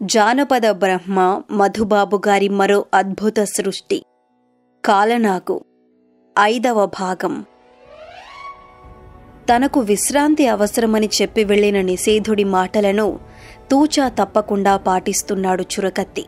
జానపద బ్రహ్మ మధుబాబు గారి మరో అద్భుత సృష్టి కాలనాగు ఐదవ భాగం తనకు విశ్రాంతి అవసరమని చెప్పి వెళ్ళిన నిషేధుడి మాటలను తూచా తప్పకుండా పాటిస్తున్నాడు చురకత్తి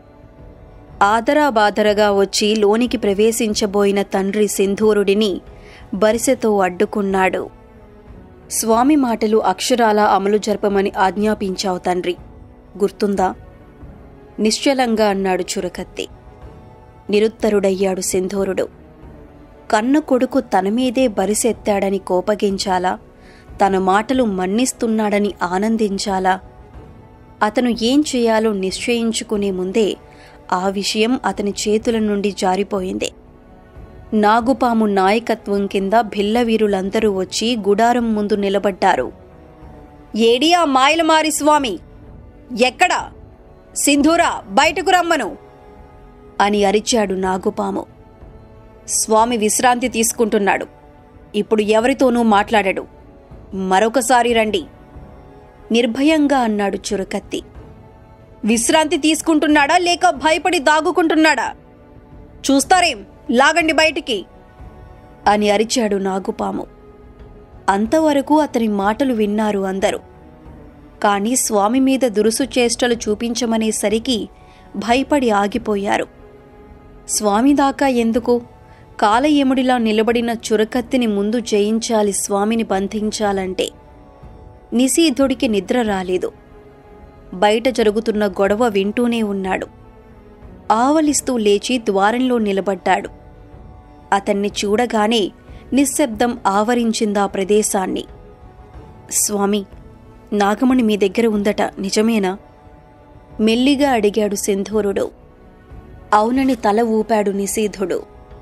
ఆదరాబాదరగా వచ్చి లోనికి ప్రవేశించబోయిన తండ్రి సింధూరుడిని బరిసెతో అడ్డుకున్నాడు స్వామి మాటలు అక్షరాలా అమలు జరపమని ఆజ్ఞాపించావు తండ్రి గుర్తుందా నిశ్చలంగా అన్నాడు చురకత్తి నిరుత్తరుడయ్యాడు సింధూరుడు కన్న కొడుకు తన మీదే బరిసెత్తాడని కోపగించాలా తన మాటలు మన్నిస్తున్నాడని ఆనందించాలా అతను ఏం చేయాలో నిశ్చయించుకునే ముందే ఆ విషయం అతని చేతుల నుండి జారిపోయింది నాగుపాము నాయకత్వం కింద భిల్లవీరులందరూ వచ్చి గుడారం ముందు నిలబడ్డారు ఏడియా మాయలమారి స్వామి ఎక్కడా సింధూరా బయటకు రమ్మను అని అరిచాడు నాగుపాము స్వామి విశ్రాంతి తీసుకుంటున్నాడు ఇప్పుడు ఎవరితోనూ మాట్లాడాడు మరొకసారి రండి నిర్భయంగా అన్నాడు చురకత్తి విశ్రాంతి తీసుకుంటున్నాడా లేక భయపడి దాగుకుంటున్నాడా చూస్తారేం లాగండి బయటికి అని అరిచాడు నాగుపాము అంతవరకు అతని మాటలు విన్నారు అందరూ కాని స్వామి మీద దురుసు చేష్టలు చూపించమనేసరికి భయపడి ఆగిపోయారు స్వామి దాకా ఎందుకు కాలయముడిలా నిలబడిన చురకత్తిని ముందు జయించాలి స్వామిని బంధించాలంటే నిశీధుడికి నిద్ర రాలేదు బయట జరుగుతున్న గొడవ వింటూనే ఉన్నాడు ఆవలిస్తూ లేచి ద్వారంలో నిలబడ్డాడు అతన్ని చూడగానే నిశ్శబ్దం ఆవరించిందా ప్రదేశాన్ని స్వామి నాగమణి మీ దగ్గర ఉందట నిజమేనా మెల్లిగా అడిగాడు సింధూరుడు అవునని తల ఊపాడు నిశీధుడు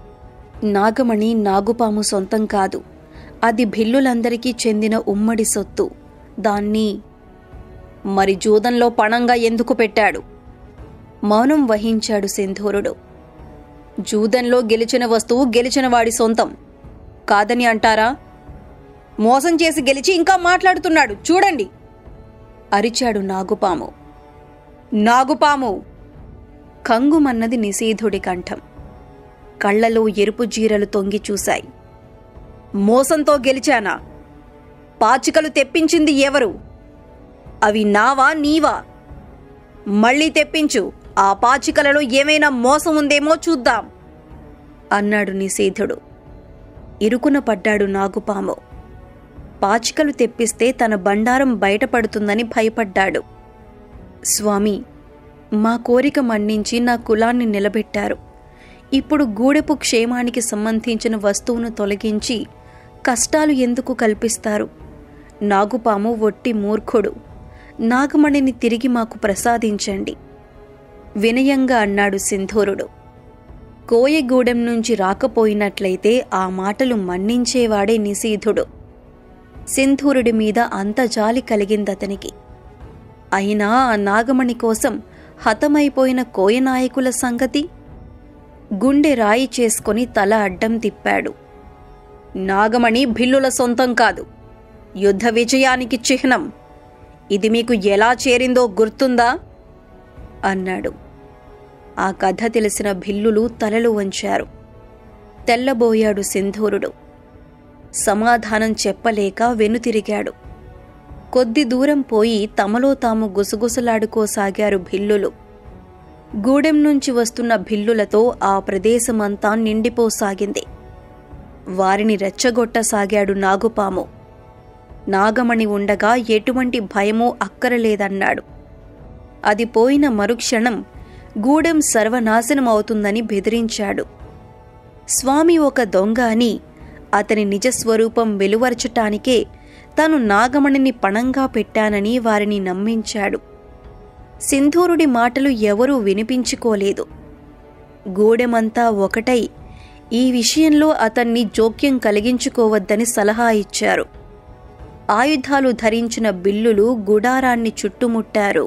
నాగమణి నాగుపాము సొంతం కాదు అది భిల్లులందరికీ చెందిన ఉమ్మడి సొత్తు దాన్ని మరి జూదంలో పణంగా ఎందుకు పెట్టాడు మౌనం వహించాడు సింధూరుడు జూదంలో గెలిచిన వస్తువు గెలిచిన వాడి సొంతం కాదని అంటారా మోసం చేసి గెలిచి ఇంకా మాట్లాడుతున్నాడు చూడండి అరిచాడు నాగుపాము నాగుపాము కంగుమన్నది నిషేధుడి కంఠం కళ్లలో ఎరుపు జీరలు తొంగి చూశాయి మోసంతో గెలిచానా పాచికలు తెప్పించింది ఎవరు అవి నావా నీవా మళ్ళీ తెప్పించు ఆ పాచికలలో ఏమైనా మోసం ఉందేమో చూద్దాం అన్నాడు నిషేధుడు ఇరుకున పడ్డాడు నాగుపాము పాచికలు తెప్పిస్తే తన బండారం బయటపడుతుందని భయపడ్డాడు స్వామి మా కోరిక మన్నించి నా కులాన్ని నిలబెట్టారు ఇప్పుడు గూడెపు క్షేమానికి సంబంధించిన వస్తువును తొలగించి కష్టాలు ఎందుకు కల్పిస్తారు నాగుపాము ఒట్టి మూర్ఖుడు నాగమణిని తిరిగి మాకు ప్రసాదించండి వినయంగా అన్నాడు సింధూరుడు కోయగూడెం నుంచి రాకపోయినట్లయితే ఆ మాటలు మన్నించేవాడే నిశీధుడు సింధూరుడి మీద అంత జాలి కలిగిందతనికి అయినా ఆ నాగమణి కోసం హతమైపోయిన కోయనాయకుల సంగతి గుండె రాయి చేసుకొని తల అడ్డం తిప్పాడు నాగమణి భిల్లుల సొంతం కాదు యుద్ధ విజయానికి చిహ్నం ఇది మీకు ఎలా చేరిందో గుర్తుందా అన్నాడు ఆ కథ తెలిసిన భిల్లులు తలలు వంచారు తెల్లబోయాడు సింధూరుడు సమాధానం చెప్పలేక వెనుతిరిగాడు కొద్ది దూరం పోయి తమలో తాము గుసగుసలాడుకోసాగారు భిల్లులు గూడెం నుంచి వస్తున్న భిల్లులతో ఆ ప్రదేశమంతా నిండిపోసాగింది వారిని రెచ్చగొట్టసాగాడు నాగుపాము నాగమణి ఉండగా ఎటువంటి భయమూ అక్కరలేదన్నాడు అది పోయిన మరుక్షణం గూడెం సర్వనాశనమవుతుందని బెదిరించాడు స్వామి ఒక దొంగ అని అతని నిజస్వరూపం వెలువరచటానికే తాను నాగమణిని పణంగా పెట్టానని వారిని నమ్మించాడు సింధూరుడి మాటలు ఎవరూ వినిపించుకోలేదు గూడెమంతా ఒకటై ఈ విషయంలో అతన్ని జోక్యం కలిగించుకోవద్దని సలహా ఇచ్చారు ఆయుధాలు ధరించిన బిల్లులు గుడారాన్ని చుట్టుముట్టారు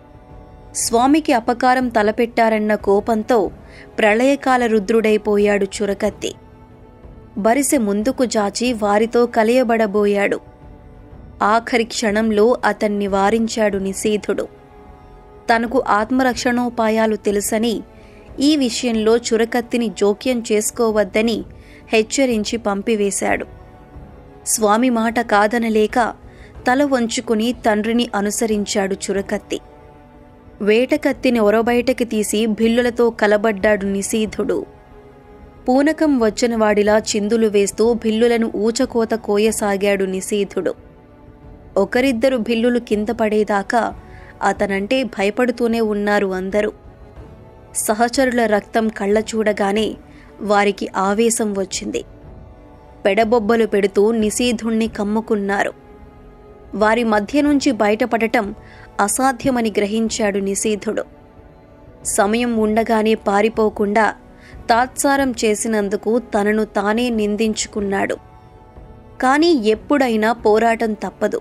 స్వామికి అపకారం తలపెట్టారన్న కోపంతో ప్రళయకాల రుద్రుడైపోయాడు చురకత్తి బరిసె ముందుకు జాచి వారితో కలయబడబోయాడు ఆఖరి క్షణంలో అతన్ని వారించాడు నిశీధుడు తనకు ఆత్మరక్షణోపాయాలు తెలుసని ఈ విషయంలో చురకత్తిని జోక్యం చేసుకోవద్దని హెచ్చరించి పంపివేశాడు స్వామి మాట కాదనలేక తల వంచుకుని తండ్రిని అనుసరించాడు చురకత్తి వేటకత్తిని ఒరబయటకి తీసి భిల్లులతో కలబడ్డాడు నిశీధుడు పూనకం వచ్చిన వాడిలా చిందులు వేస్తూ భిల్లులను ఊచకోత కోయసాగాడు నిశీధుడు ఒకరిద్దరు భిల్లులు కింద పడేదాకా అతనంటే భయపడుతూనే ఉన్నారు అందరూ సహచరుల రక్తం కళ్ళ చూడగానే వారికి ఆవేశం వచ్చింది పెడబొబ్బలు పెడుతూ నిశీధుణ్ణి కమ్ముకున్నారు వారి మధ్య నుంచి బయటపడటం అసాధ్యమని గ్రహించాడు నిశీధుడు సమయం ఉండగానే పారిపోకుండా తాత్సారం చేసినందుకు తనను తానే నిందించుకున్నాడు కానీ ఎప్పుడైనా పోరాటం తప్పదు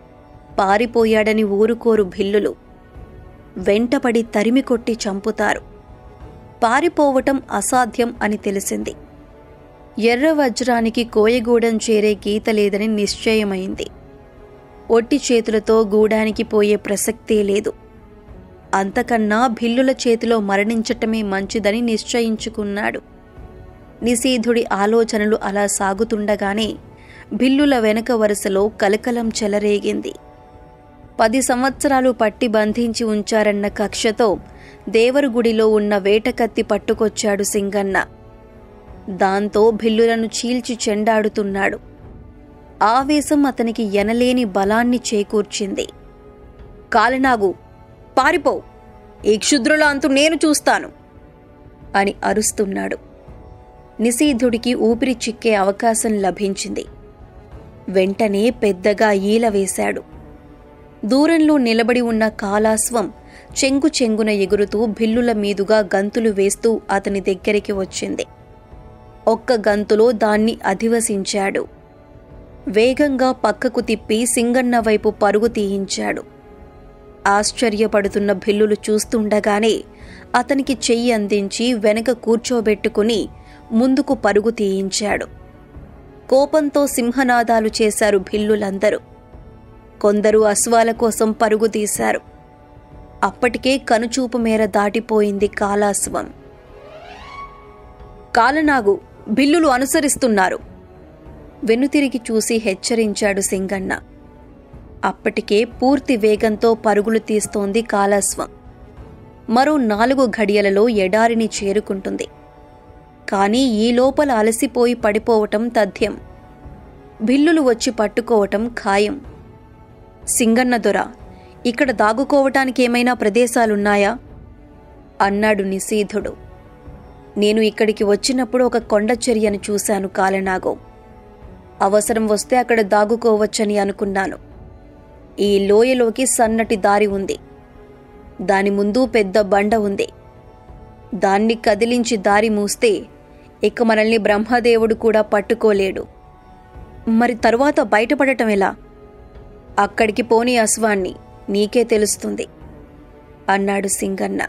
పారిపోయాడని ఊరుకోరు భిల్లులు వెంటపడి తరిమి కొట్టి చంపుతారు పారిపోవటం అసాధ్యం అని తెలిసింది ఎర్ర వజ్రానికి కోయగూడెం చేరే గీత లేదని నిశ్చయమైంది ఒట్టి చేతులతో గూడానికి పోయే ప్రసక్తే లేదు అంతకన్నా భిల్లుల చేతిలో మరణించటమే మంచిదని నిశ్చయించుకున్నాడు నిశీధుడి ఆలోచనలు అలా సాగుతుండగానే భిల్లుల వెనక వరుసలో కలకలం చెలరేగింది పది సంవత్సరాలు పట్టి బంధించి ఉంచారన్న కక్షతో దేవరుగుడిలో ఉన్న వేటకత్తి పట్టుకొచ్చాడు సింగన్న దాంతో భిల్లులను చీల్చి చెండాడుతున్నాడు ఆవేశం అతనికి ఎనలేని బలాన్ని చేకూర్చింది కాలనాగు పారిపో ఈ క్షుద్రుల అంతు నేను చూస్తాను అని అరుస్తున్నాడు నిశీధుడికి ఊపిరి చిక్కే అవకాశం లభించింది వెంటనే పెద్దగా ఈల వేశాడు దూరంలో నిలబడి ఉన్న కాలాస్వం చెంగు చెంగున ఎగురుతూ భిల్లుల మీదుగా గంతులు వేస్తూ అతని దగ్గరికి వచ్చింది ఒక్క గంతులో దాన్ని అధివసించాడు వేగంగా పక్కకు తిప్పి సింగన్న వైపు పరుగు తీయించాడు ఆశ్చర్యపడుతున్న భిల్లులు చూస్తుండగానే అతనికి చెయ్యి అందించి వెనక కూర్చోబెట్టుకుని ముందుకు పరుగు తీయించాడు కోపంతో సింహనాదాలు చేశారు భిల్లులందరూ కొందరు అశ్వాల కోసం పరుగు తీశారు అప్పటికే కనుచూపు మేర దాటిపోయింది కాలాశ్వం కాలనాగు బిల్లులు అనుసరిస్తున్నారు వెనుతిరిగి చూసి హెచ్చరించాడు సింగన్న అప్పటికే పూర్తి వేగంతో పరుగులు తీస్తోంది కాలాస్వం మరో నాలుగు ఘడియలలో ఎడారిని చేరుకుంటుంది కానీ ఈ లోపల అలసిపోయి పడిపోవటం తథ్యం బిల్లులు వచ్చి పట్టుకోవటం ఖాయం సింగన్న దొర ఇక్కడ దాగుకోవటానికి ఏమైనా ప్రదేశాలున్నాయా అన్నాడు నిశీధుడు నేను ఇక్కడికి వచ్చినప్పుడు ఒక కొండ చర్యను చూశాను కాలనాగో అవసరం వస్తే అక్కడ దాగుకోవచ్చని అనుకున్నాను ఈ లోయలోకి సన్నటి దారి ఉంది దాని ముందు పెద్ద బండ ఉంది దాన్ని కదిలించి దారి మూస్తే ఇక మనల్ని బ్రహ్మదేవుడు కూడా పట్టుకోలేడు మరి తరువాత బయటపడటం ఎలా అక్కడికి పోని అశ్వాన్ని నీకే తెలుస్తుంది అన్నాడు సింగన్న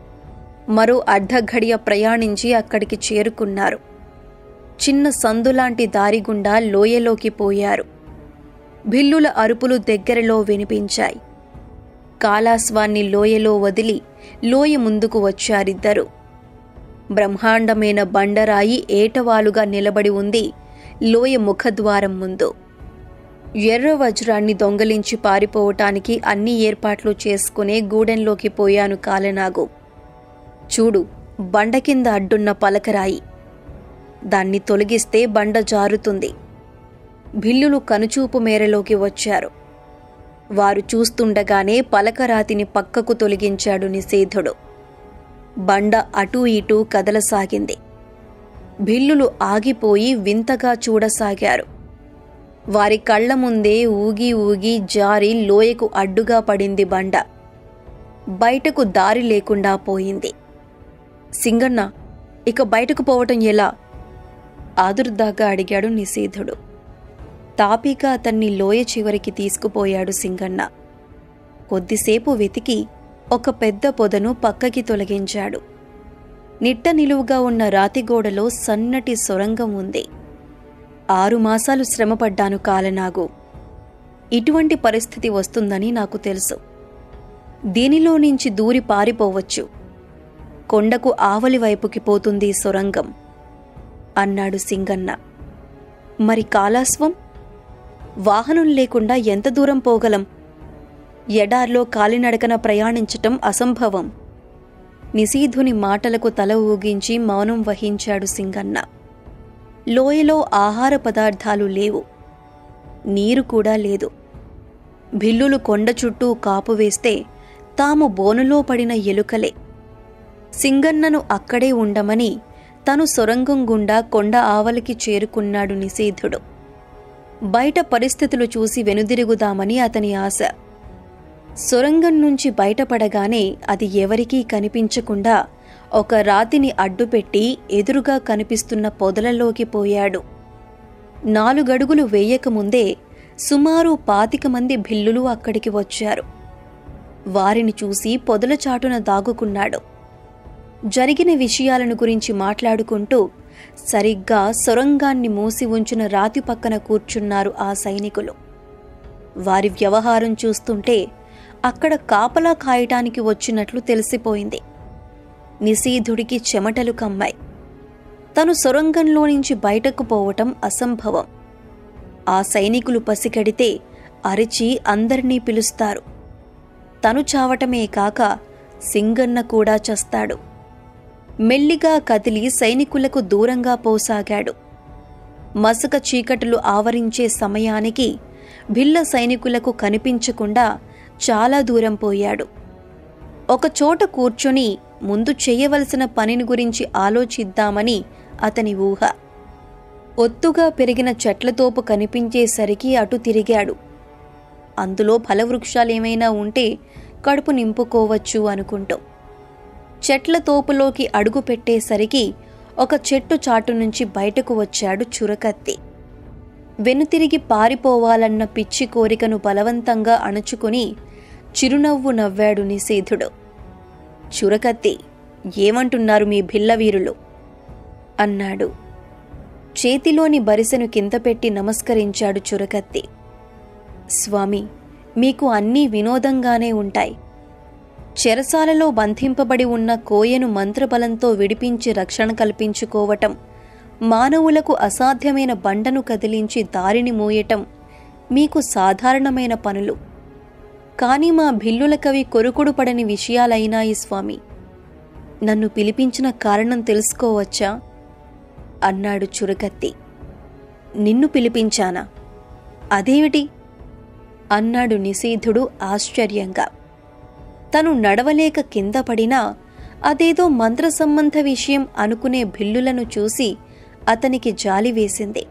మరో అర్ధఘడియ ప్రయాణించి అక్కడికి చేరుకున్నారు చిన్న సందులాంటి దారి గుండా లోయలోకి పోయారు భిల్లుల అరుపులు దగ్గరలో వినిపించాయి కాలాస్వాన్ని లోయలో వదిలి లోయ ముందుకు వచ్చారిద్దరు బ్రహ్మాండమైన బండరాయి ఏటవాలుగా నిలబడి ఉంది లోయ ముఖద్వారం ముందు ఎర్ర వజ్రాన్ని దొంగలించి పారిపోవటానికి అన్ని ఏర్పాట్లు చేసుకునే గూడెంలోకి పోయాను కాలనాగు చూడు బండ కింద అడ్డున్న పలకరాయి దాన్ని తొలగిస్తే బండ జారుతుంది భిల్లులు కనుచూపు మేరలోకి వచ్చారు వారు చూస్తుండగానే పలకరాతిని పక్కకు తొలగించాడు నిషేధుడు బండ అటూ ఇటూ కదలసాగింది భిల్లులు ఆగిపోయి వింతగా చూడసాగారు వారి కళ్ల ముందే ఊగి ఊగి జారి లోయకు అడ్డుగా పడింది బండ బయటకు దారి లేకుండా పోయింది సింగన్న ఇక బయటకు పోవటం ఎలా ఆదుర్దాగా అడిగాడు నిషేధుడు తాపీగా అతన్ని లోయ చివరికి తీసుకుపోయాడు సింగన్న కొద్దిసేపు వెతికి ఒక పెద్ద పొదను పక్కకి తొలగించాడు నిట్ట నిలువుగా ఉన్న రాతిగోడలో సన్నటి సొరంగం ఉంది ఆరు మాసాలు శ్రమపడ్డాను కాలనాగు ఇటువంటి పరిస్థితి వస్తుందని నాకు తెలుసు దీనిలో నుంచి దూరి పారిపోవచ్చు కొండకు ఆవలి వైపుకి పోతుంది సొరంగం అన్నాడు సింగన్న మరి కాలాస్వం వాహనం లేకుండా ఎంత దూరం పోగలం ఎడార్లో కాలినడకన ప్రయాణించటం అసంభవం నిశీధుని మాటలకు తల ఊగించి మౌనం వహించాడు సింగన్న లోయలో ఆహార పదార్థాలు లేవు నీరు కూడా లేదు భిల్లులు కొండ చుట్టూ కాపు వేస్తే తాము బోనులో పడిన ఎలుకలే సింగన్నను అక్కడే ఉండమని తను సొరంగం గుండా కొండ ఆవలికి చేరుకున్నాడు నిషేధుడు బయట పరిస్థితులు చూసి వెనుదిరుగుదామని అతని ఆశ సొరంగం నుంచి బయటపడగానే అది ఎవరికీ కనిపించకుండా ఒక రాతిని అడ్డుపెట్టి ఎదురుగా కనిపిస్తున్న పొదలలోకి పోయాడు నాలుగడుగులు వేయకముందే సుమారు పాతిక మంది భిల్లులు అక్కడికి వచ్చారు వారిని చూసి పొదల చాటున దాగుకున్నాడు జరిగిన విషయాలను గురించి మాట్లాడుకుంటూ సరిగ్గా సొరంగాన్ని మూసి ఉంచిన రాతి పక్కన కూర్చున్నారు ఆ సైనికులు వారి వ్యవహారం చూస్తుంటే అక్కడ కాపలా కాయటానికి వచ్చినట్లు తెలిసిపోయింది నిశీధుడికి చెమటలు కమ్మాయి తను సొరంగంలో నుంచి బయటకు పోవటం అసంభవం ఆ సైనికులు పసికడితే అరిచి అందరినీ పిలుస్తారు తను చావటమే కాక సింగన్న కూడా చస్తాడు మెల్లిగా కదిలి సైనికులకు దూరంగా పోసాగాడు మసక చీకటులు ఆవరించే సమయానికి భిల్ల సైనికులకు కనిపించకుండా చాలా దూరం పోయాడు ఒకచోట కూర్చొని ముందు చేయవలసిన పనిని గురించి ఆలోచిద్దామని అతని ఊహ ఒత్తుగా పెరిగిన చెట్లతోపు కనిపించేసరికి అటు తిరిగాడు అందులో ఫలవృక్షాలేమైనా ఉంటే కడుపు నింపుకోవచ్చు అనుకుంటూ చెట్ల తోపులోకి అడుగు పెట్టేసరికి ఒక చెట్టు చాటు నుంచి బయటకు వచ్చాడు చురకత్తి వెనుతిరిగి పారిపోవాలన్న పిచ్చి కోరికను బలవంతంగా అణుచుకుని చిరునవ్వు నవ్వాడు నిషేధుడు చురకత్తి ఏమంటున్నారు మీ భిల్లవీరులు అన్నాడు చేతిలోని బరిసెను కింద పెట్టి నమస్కరించాడు చురకత్తి స్వామి మీకు అన్నీ వినోదంగానే ఉంటాయి చెరసాలలో బంధింపబడి ఉన్న కోయను మంత్రబలంతో విడిపించి రక్షణ కల్పించుకోవటం మానవులకు అసాధ్యమైన బండను కదిలించి దారిని మోయటం మీకు సాధారణమైన పనులు కాని మా భిల్లుల కవి కొరుకుడు పడని విషయాలైనాయి స్వామి నన్ను పిలిపించిన కారణం తెలుసుకోవచ్చా అన్నాడు చురకత్తి నిన్ను పిలిపించానా అదేమిటి అన్నాడు నిషీధుడు ఆశ్చర్యంగా తను నడవలేక కింద పడినా అదేదో మంత్ర సంబంధ విషయం అనుకునే భిల్లులను చూసి అతనికి జాలి వేసింది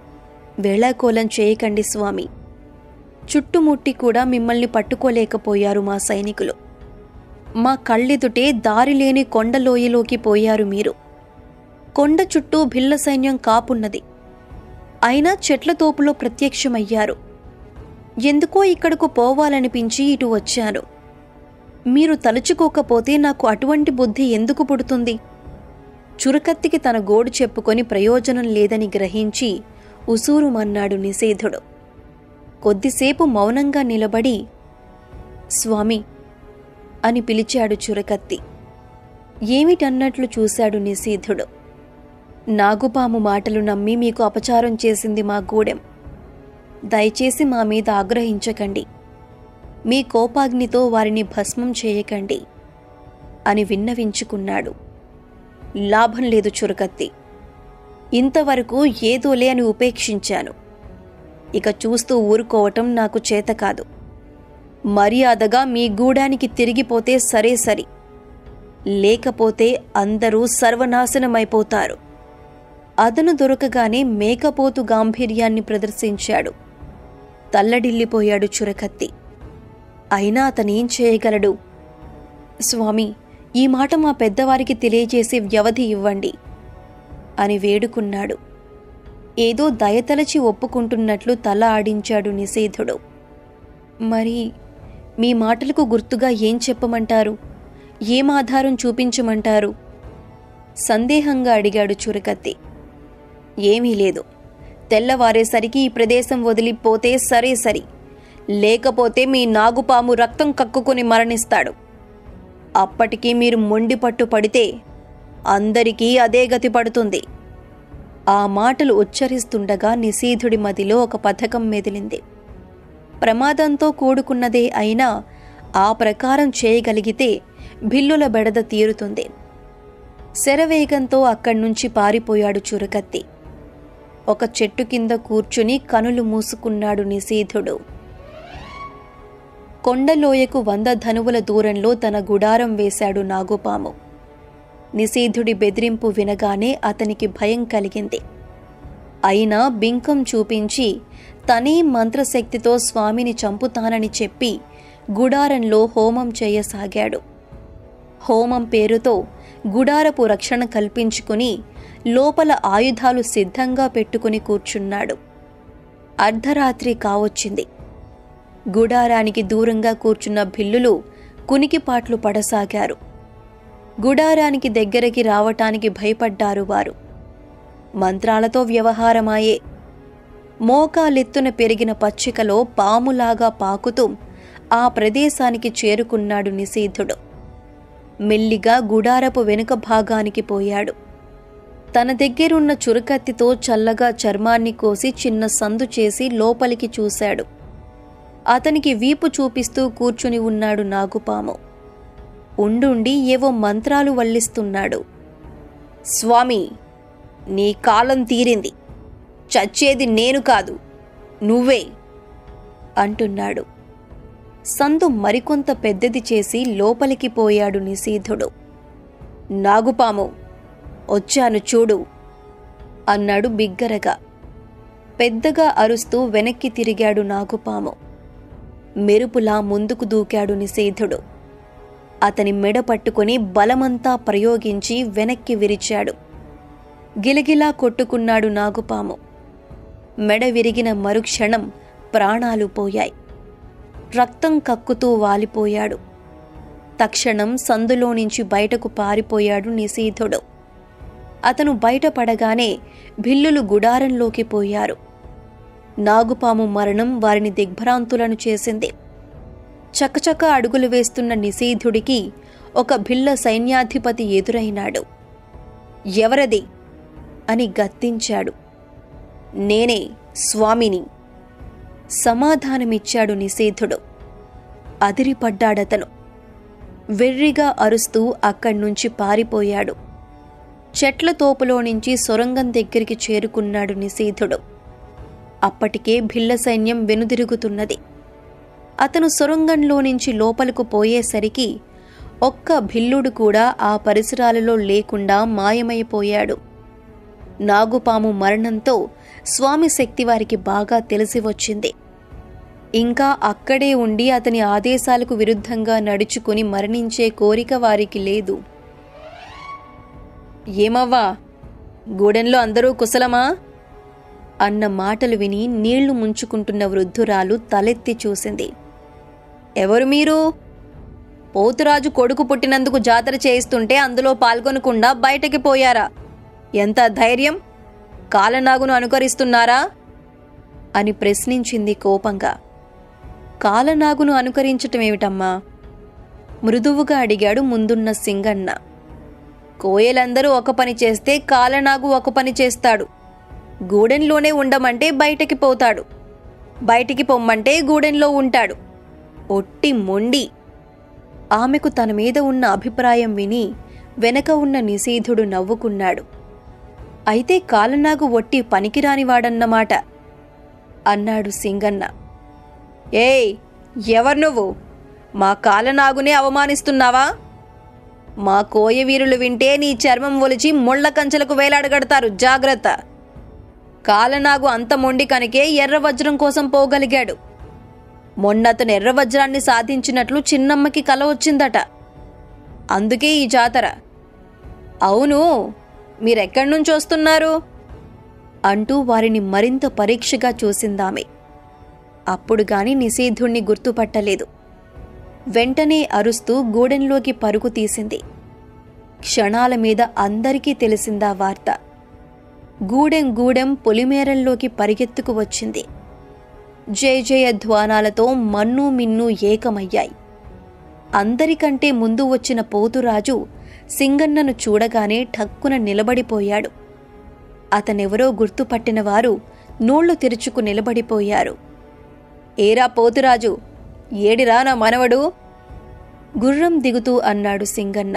వేళాకోలం చేయకండి స్వామి చుట్టుముట్టి కూడా మిమ్మల్ని పట్టుకోలేకపోయారు మా సైనికులు మా కళ్ళెదుటే దారిలేని కొండలోయలోకి పోయారు మీరు కొండ చుట్టూ భిల్ల సైన్యం కాపున్నది అయినా చెట్ల తోపులో ప్రత్యక్షమయ్యారు ఎందుకో ఇక్కడకు పోవాలనిపించి ఇటు వచ్చాను మీరు తలుచుకోకపోతే నాకు అటువంటి బుద్ధి ఎందుకు పుడుతుంది చురకత్తికి తన గోడు చెప్పుకొని ప్రయోజనం లేదని గ్రహించి ఉసూరుమన్నాడు నిషేధుడు కొద్దిసేపు మౌనంగా నిలబడి స్వామి అని పిలిచాడు చురకత్తి ఏమిటన్నట్లు చూశాడు నిషేధుడు నాగుపాము మాటలు నమ్మి మీకు అపచారం చేసింది మా గూడెం దయచేసి మా మీద ఆగ్రహించకండి మీ కోపాగ్నితో వారిని భస్మం చేయకండి అని విన్నవించుకున్నాడు లాభం లేదు చురకత్తి ఇంతవరకు ఏదోలే అని ఉపేక్షించాను ఇక చూస్తూ ఊరుకోవటం నాకు చేత కాదు మర్యాదగా మీ గూడానికి తిరిగిపోతే సరే సరి లేకపోతే అందరూ సర్వనాశనమైపోతారు అదను దొరకగానే మేకపోతు గాంభీర్యాన్ని ప్రదర్శించాడు తల్లడిల్లిపోయాడు చురకత్తి అయినా అతనేం చేయగలడు స్వామి ఈ మాట మా పెద్దవారికి తెలియజేసే వ్యవధి ఇవ్వండి అని వేడుకున్నాడు ఏదో దయతలచి ఒప్పుకుంటున్నట్లు తల ఆడించాడు నిషేధుడు మరి మీ మాటలకు గుర్తుగా ఏం చెప్పమంటారు ఏం ఆధారం చూపించమంటారు సందేహంగా అడిగాడు చురకత్తి ఏమీ లేదు తెల్లవారేసరికి ఈ ప్రదేశం వదిలిపోతే సరే సరి లేకపోతే మీ నాగుపాము రక్తం కక్కుకొని మరణిస్తాడు అప్పటికి మీరు మొండి పట్టు పడితే అందరికీ అదే గతి పడుతుంది ఆ మాటలు ఉచ్చరిస్తుండగా నిశీధుడి మదిలో ఒక పథకం మెదిలింది ప్రమాదంతో కూడుకున్నదే అయినా ఆ ప్రకారం చేయగలిగితే బిల్లుల బెడద తీరుతుంది శరవేగంతో అక్కడి నుంచి పారిపోయాడు చురకత్తి ఒక చెట్టు కింద కూర్చుని కనులు మూసుకున్నాడు నిశీధుడు కొండలోయకు వంద ధనువుల దూరంలో తన గుడారం వేశాడు నాగుపాము నిశీధుడి బెదిరింపు వినగానే అతనికి భయం కలిగింది అయినా బింకం చూపించి తనే మంత్రశక్తితో స్వామిని చంపుతానని చెప్పి గుడారంలో హోమం చేయసాగాడు హోమం పేరుతో గుడారపు రక్షణ కల్పించుకుని లోపల ఆయుధాలు సిద్ధంగా పెట్టుకుని కూర్చున్నాడు అర్ధరాత్రి కావచ్చింది గుడారానికి దూరంగా కూర్చున్న భిల్లులు కునికిపాట్లు పడసాగారు గుడారానికి దగ్గరికి రావటానికి భయపడ్డారు వారు మంత్రాలతో వ్యవహారమాయే మోకాలెత్తున పెరిగిన పచ్చికలో పాములాగా పాకుతూ ఆ ప్రదేశానికి చేరుకున్నాడు నిశీధుడు మెల్లిగా గుడారపు వెనుక భాగానికి పోయాడు తన దగ్గరున్న చురకత్తితో చల్లగా చర్మాన్ని కోసి చిన్న సందు చేసి లోపలికి చూశాడు అతనికి వీపు చూపిస్తూ కూర్చుని ఉన్నాడు నాగుపాము ఉండుండి ఏవో మంత్రాలు వల్లిస్తున్నాడు స్వామి నీ కాలం తీరింది చచ్చేది నేను కాదు నువ్వే అంటున్నాడు సందు మరికొంత పెద్దది చేసి లోపలికి పోయాడు నిశీధుడు నాగుపాము వచ్చాను చూడు అన్నాడు బిగ్గరగా పెద్దగా అరుస్తూ వెనక్కి తిరిగాడు నాగుపాము మెరుపులా ముందుకు దూకాడు నిషేధుడు అతని మెడ పట్టుకుని బలమంతా ప్రయోగించి వెనక్కి విరిచాడు గిలగిలా కొట్టుకున్నాడు నాగుపాము మెడ విరిగిన మరుక్షణం ప్రాణాలు పోయాయి రక్తం కక్కుతూ వాలిపోయాడు తక్షణం సందులో నుంచి బయటకు పారిపోయాడు నిశీధుడు అతను బయటపడగానే భిల్లులు గుడారంలోకి పోయారు నాగుపాము మరణం వారిని దిగ్భ్రాంతులను చేసింది చకచక అడుగులు వేస్తున్న నిశీధుడికి ఒక భిల్ల సైన్యాధిపతి ఎదురైనాడు ఎవరది అని గద్దించాడు నేనే స్వామిని సమాధానమిచ్చాడు నిషేధుడు అదిరిపడ్డాడతను వెర్రిగా అరుస్తూ అక్కడి నుంచి పారిపోయాడు చెట్ల తోపులో నుంచి సొరంగం దగ్గరికి చేరుకున్నాడు నిషేధుడు అప్పటికే భిల్ల సైన్యం వెనుదిరుగుతున్నది అతను సొరంగంలో నుంచి లోపలకు పోయేసరికి ఒక్క భిల్లుడు కూడా ఆ పరిసరాలలో లేకుండా మాయమైపోయాడు నాగుపాము మరణంతో స్వామి శక్తి వారికి బాగా తెలిసి వచ్చింది ఇంకా అక్కడే ఉండి అతని ఆదేశాలకు విరుద్ధంగా నడుచుకుని మరణించే కోరిక వారికి లేదు ఏమవ్వా గూడెంలో అందరూ కుశలమా అన్న మాటలు విని నీళ్లు ముంచుకుంటున్న వృద్ధురాలు తలెత్తి చూసింది ఎవరు మీరు పోతురాజు కొడుకు పుట్టినందుకు జాతర చేయిస్తుంటే అందులో పాల్గొనకుండా బయటకి పోయారా ఎంత ధైర్యం కాలనాగును అనుకరిస్తున్నారా అని ప్రశ్నించింది కోపంగా కాలనాగును అనుకరించటమేమిటమ్మా మృదువుగా అడిగాడు ముందున్న సింగన్న కోయలందరూ ఒక పని చేస్తే కాలనాగు ఒక పని చేస్తాడు గూడెంలోనే ఉండమంటే బయటికి పోతాడు బయటికి పొమ్మంటే గూడెంలో ఉంటాడు ఒట్టి మొండి ఆమెకు తన మీద ఉన్న అభిప్రాయం విని వెనక ఉన్న నిషేధుడు నవ్వుకున్నాడు అయితే కాలనాగు ఒట్టి పనికిరానివాడన్నమాట అన్నాడు సింగన్న ఏయ్ ఎవరు నువ్వు మా కాలనాగునే అవమానిస్తున్నావా మా కోయ వీరులు వింటే నీ చర్మం ఒలిచి ముళ్ళ కంచెలకు వేలాడగడతారు జాగ్రత్త కాలనాగు అంత మొండి కనుకే ఎర్ర వజ్రం కోసం పోగలిగాడు మొన్నతను ఎర్ర వజ్రాన్ని సాధించినట్లు చిన్నమ్మకి కల వచ్చిందట అందుకే ఈ జాతర అవును మీరెక్కడి నుంచి వస్తున్నారు అంటూ వారిని మరింత పరీక్షగా చూసిందామె అప్పుడు గాని నిషేధుణ్ణి గుర్తుపట్టలేదు వెంటనే అరుస్తూ గూడెంలోకి పరుగు తీసింది క్షణాల మీద అందరికీ తెలిసిందా వార్త గూడెం గూడెం పొలిమేరల్లోకి పరిగెత్తుకు వచ్చింది జయ జయ ధ్వానాలతో మన్ను మిన్ను ఏకమయ్యాయి అందరికంటే ముందు వచ్చిన పోతురాజు సింగన్నను చూడగానే ఠక్కున నిలబడిపోయాడు అతనెవరో గుర్తుపట్టిన వారు నోళ్లు తెరుచుకు నిలబడిపోయారు ఏరా పోతురాజు ఏడిరా నా మనవడు గుర్రం దిగుతూ అన్నాడు సింగన్న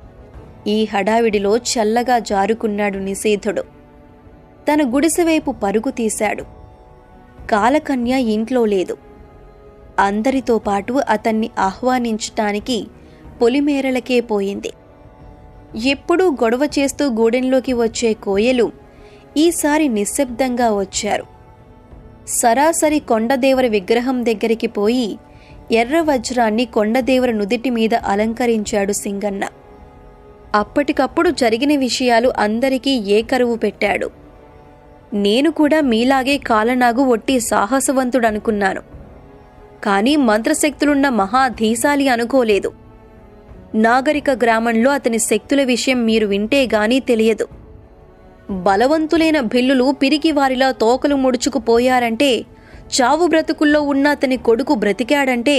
ఈ హడావిడిలో చల్లగా జారుకున్నాడు నిషేధుడు తన గుడిసెవైపు పరుగు తీశాడు కాలకన్య ఇంట్లో లేదు అందరితో పాటు అతన్ని ఆహ్వానించటానికి పొలిమేరలకే పోయింది ఎప్పుడూ గొడవ చేస్తూ గూడెంలోకి వచ్చే కోయలు ఈసారి నిశ్శబ్దంగా వచ్చారు సరాసరి కొండదేవర విగ్రహం దగ్గరికి పోయి ఎర్ర వజ్రాన్ని కొండదేవర నుదిటి మీద అలంకరించాడు సింగన్న అప్పటికప్పుడు జరిగిన విషయాలు అందరికీ ఏకరువు పెట్టాడు నేను కూడా మీలాగే కాలనాగు ఒట్టి సాహసవంతుడనుకున్నాను కానీ మంత్రశక్తులున్న మహాధీశాలి అనుకోలేదు నాగరిక గ్రామంలో అతని శక్తుల విషయం మీరు వింటే గానీ తెలియదు బలవంతులైన భిల్లులు పిరికివారిలా తోకలు ముడుచుకుపోయారంటే చావు బ్రతుకుల్లో ఉన్న అతని కొడుకు బ్రతికాడంటే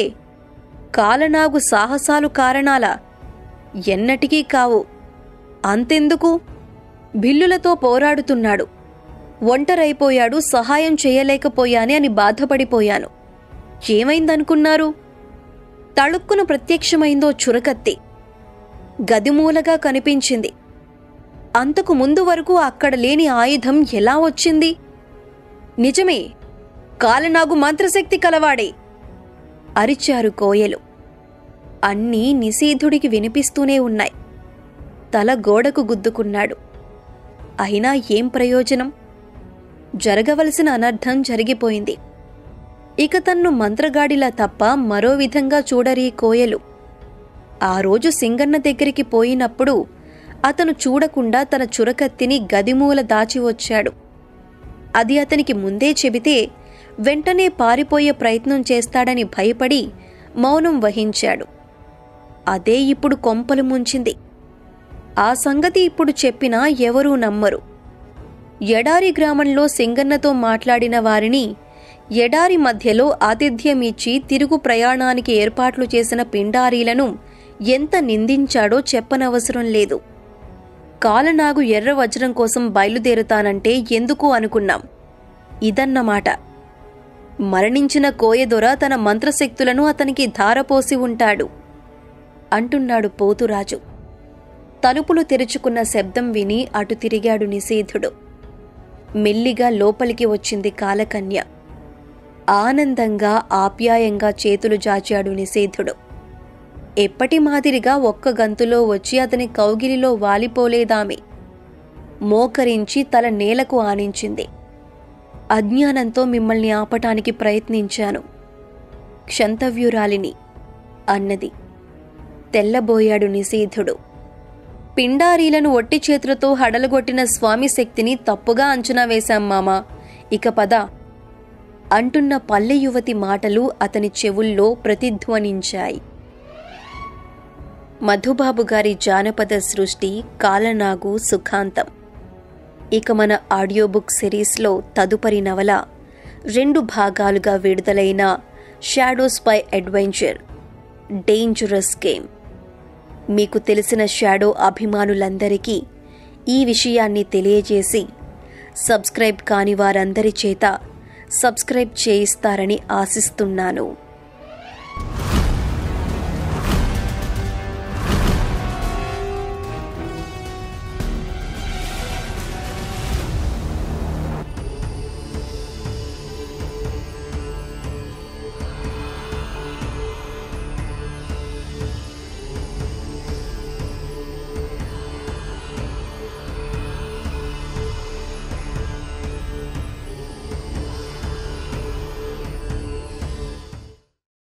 కాలనాగు సాహసాలు కారణాల ఎన్నటికీ కావు అంతెందుకు భిల్లులతో పోరాడుతున్నాడు ఒంటరైపోయాడు సహాయం చేయలేకపోయానే అని బాధపడిపోయాను ఏమైందనుకున్నారు తళుక్కున ప్రత్యక్షమైందో చురకత్తి గదిమూలగా కనిపించింది అంతకు ముందు వరకు అక్కడ లేని ఆయుధం ఎలా వచ్చింది నిజమే కాలనాగు మంత్రశక్తి కలవాడే అరిచారు కోయలు అన్నీ నిషేధుడికి వినిపిస్తూనే ఉన్నాయి తల గోడకు గుద్దుకున్నాడు అయినా ఏం ప్రయోజనం జరగవలసిన అనర్థం జరిగిపోయింది ఇక తన్ను మంత్రగాడిలా తప్ప మరో విధంగా చూడరీ కోయలు ఆ రోజు సింగన్న దగ్గరికి పోయినప్పుడు అతను చూడకుండా తన చురకత్తిని గదిమూల దాచి వచ్చాడు అది అతనికి ముందే చెబితే వెంటనే పారిపోయే ప్రయత్నం చేస్తాడని భయపడి మౌనం వహించాడు అదే ఇప్పుడు కొంపలు ముంచింది ఆ సంగతి ఇప్పుడు చెప్పినా ఎవరూ నమ్మరు ఎడారి గ్రామంలో సింగన్నతో మాట్లాడిన వారిని ఎడారి మధ్యలో ఆతిథ్యమిచ్చి తిరుగు ప్రయాణానికి ఏర్పాట్లు చేసిన పిండారీలను ఎంత నిందించాడో చెప్పనవసరం లేదు కాలనాగు ఎర్ర వజ్రం కోసం బయలుదేరుతానంటే ఎందుకు అనుకున్నాం ఇదన్నమాట మరణించిన కోయదొర తన మంత్రశక్తులను అతనికి ధారపోసి ఉంటాడు అంటున్నాడు పోతురాజు తలుపులు తెరుచుకున్న శబ్దం విని అటు తిరిగాడు నిషేధుడు మెల్లిగా లోపలికి వచ్చింది కాలకన్య ఆనందంగా ఆప్యాయంగా చేతులు జాచాడు నిషేధుడు ఎప్పటి మాదిరిగా ఒక్క గంతులో వచ్చి అతని కౌగిలిలో వాలిపోలేదామె మోకరించి తల నేలకు ఆనించింది అజ్ఞానంతో మిమ్మల్ని ఆపటానికి ప్రయత్నించాను క్షంతవ్యురాలిని అన్నది తెల్లబోయాడు నిషేధుడు పిండారీలను ఒట్టి చేతులతో హడలగొట్టిన స్వామి శక్తిని తప్పుగా అంచనా వేశాం మామా ఇక పద అంటున్న పల్లె యువతి మాటలు అతని చెవుల్లో ప్రతిధ్వనించాయి మధుబాబు గారి జానపద సృష్టి కాలనాగు సుఖాంతం ఇక మన ఆడియో బుక్ సిరీస్లో తదుపరి నవల రెండు భాగాలుగా విడుదలైన షాడోస్ పై అడ్వెంచర్ డేంజరస్ గేమ్ మీకు తెలిసిన షాడో అభిమానులందరికీ ఈ విషయాన్ని తెలియజేసి సబ్స్క్రైబ్ కాని వారందరి చేత సబ్స్క్రైబ్ చేయిస్తారని ఆశిస్తున్నాను